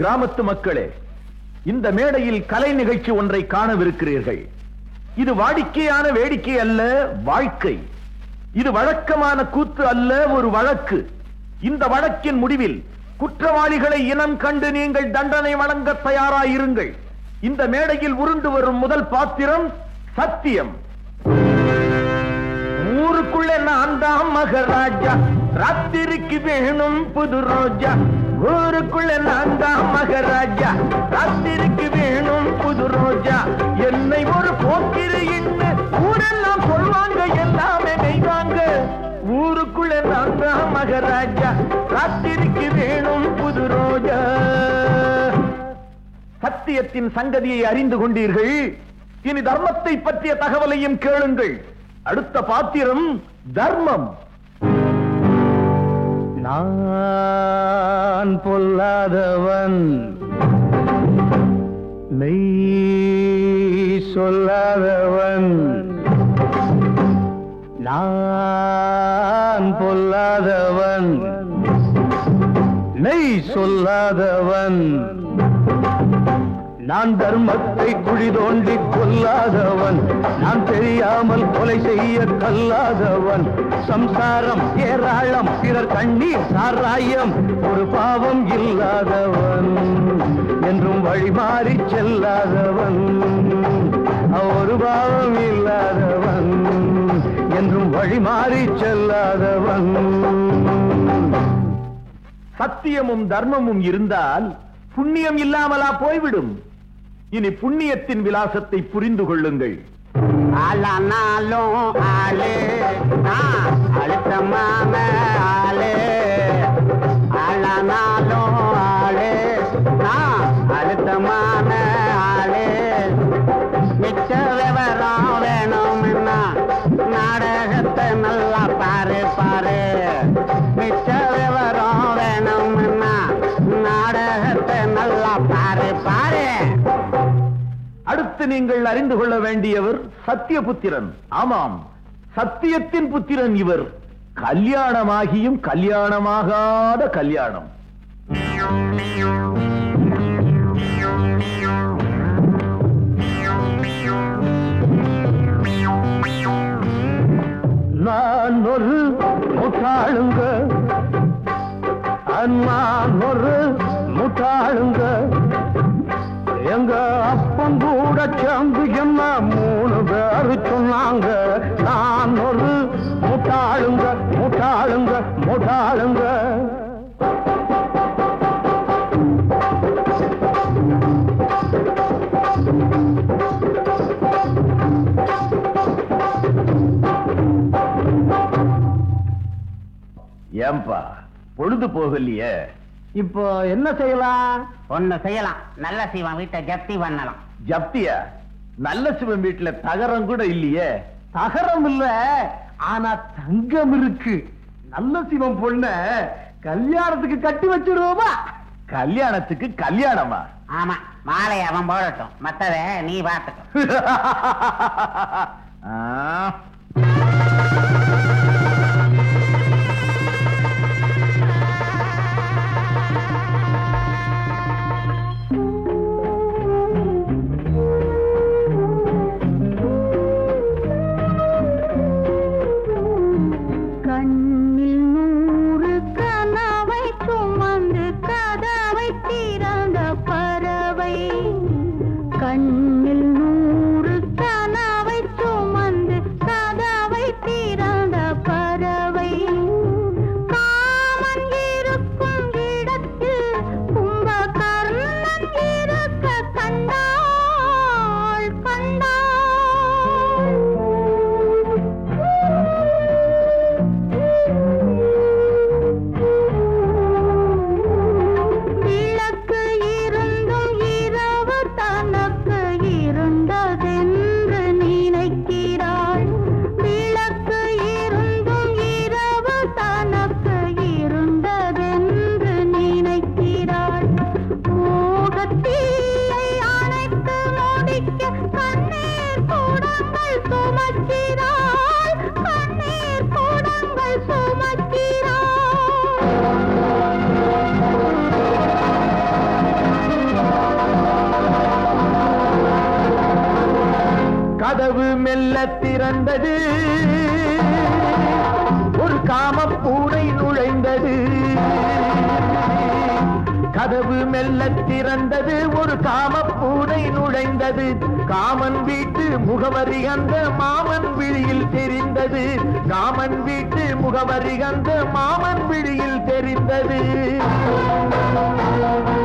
கிராமத்து மக்களே இந்த மேடையில் கலை நிகழ்ச்சி ஒன்றை காணவிருக்கிறீர்கள் இது வாடிக்கையான வேடிக்கை அல்ல வாழ்க்கை இது வழக்கமான கூத்து அல்ல ஒரு வழக்கு இந்த வழக்கின் முடிவில் குற்றவாளிகளை இனம் கண்டு நீங்கள் தண்டனை வழங்க தயாராயிருங்கள் இந்த மேடையில் உருண்டு வரும் முதல் பாத்திரம் சத்தியம் ஊருக்குள்ள நான் தான் மகராஜா ராத்திரிக்கு வேணும் புது ரோஜா ஊருக்குள்ள நான் தான் மகராஜா ராத்திரிக்கு வேணும் புது ரோஜா என்னை ஒரு போக்கிரின்னு ஊரெல்லாம் சொல்வாங்க எல்லாமே நெய்வாங்க ஊருக்குள்ள நான் தான் மகராஜா ராத்திரிக்கு வேணும் புது ரோஜா சத்தியத்தின் சங்கதியை அறிந்து கொண்டீர்கள் இனி தர்மத்தை பற்றிய தகவலையும் கேளுங்கள் அடுத்த பாத்திரம் தர்மம் நான் பொல்லாதவன் மெய் சொல்லாதவன் நான் பொல்லாதவன் மெய் சொல்லாதவன் நான் தர்மத்தை குழி தோண்டி கொல்லாதவன் நான் தெரியாமல் கொலை செய்ய கல்லாதவன் சம்சாரம் ஏராளம் பிறர் கண்ணீர் சாராயம் ஒரு பாவம் இல்லாதவன் என்றும் வழிமாறி செல்லாதவன் ஒரு பாவம் இல்லாதவன் என்றும் வழிமாறி செல்லாதவன் சத்தியமும் தர்மமும் இருந்தால் புண்ணியம் இல்லாமலா போய்விடும் இனி புண்ணியத்தின் விலாசத்தை புரிந்து கொள்ளுங்கள் ஆளானாலும் ஆளு நான் அழுத்தமான ஆளு ஆளானாலும் ஆளு நான் அழுத்தமான ஆளு மிச்ச விவரம் வேணும்னா நாடகத்தை நல்லா பாரு பாரு மிச்ச விவரம் வேணும்னா நாடகத்தை நல்லா பாரு பாரு அடுத்து நீங்கள் அறிந்து கொள்ள வேண்டியவர் சத்தியபுத்திரன் ஆமாம் சத்தியத்தின் புத்திரன் இவர் கல்யாணமாகியும் கல்யாணமாகாத கல்யாணம் நான் ஒரு முட்டாளுங்க நான் ஒரு முட்டாளுங்க எங்க அப்பன் கூட சேர்ந்து என்ன மூணு பேரு சொன்னாங்க நான் ஒரு முட்டாளுங்க முட்டாளுங்க முட்டாளுங்க ஏம்பா பொழுது போகலையே இப்போ என்ன செய்யலாம் ஒண்ணு செய்யலாம் நல்ல சிவன் வீட்டை ஜப்தி பண்ணலாம் ஜப்தியா நல்ல சிவன் வீட்டுல தகரம் கூட இல்லையே தகரம் இல்ல ஆனா தங்கம் இருக்கு நல்ல சிவம் பொண்ண கல்யாணத்துக்கு கட்டி வச்சிருவோமா கல்யாணத்துக்கு கல்யாணமா ஆமா மாலை அவன் போடட்டும் மத்தத நீ பார்த்துக்கோ ஆ. கண்ணில் நூறு கனவை சுமந்து கதவை திறந்த பறவை கண்ணில் நூறு கனவை சுமந்து கதவை மெல்ல திறந்தது ஒரு காம பூனை நுழைந்தது கதவு மெல்ல திறந்தது ஒரு காம பூனை நுழைந்தது காமன் வீட்டு முகவரி அந்த மாமன் விழியில் தெரிந்தது காமன் வீட்டு முகவரி அந்த மாமன் விழியில் தெரிந்தது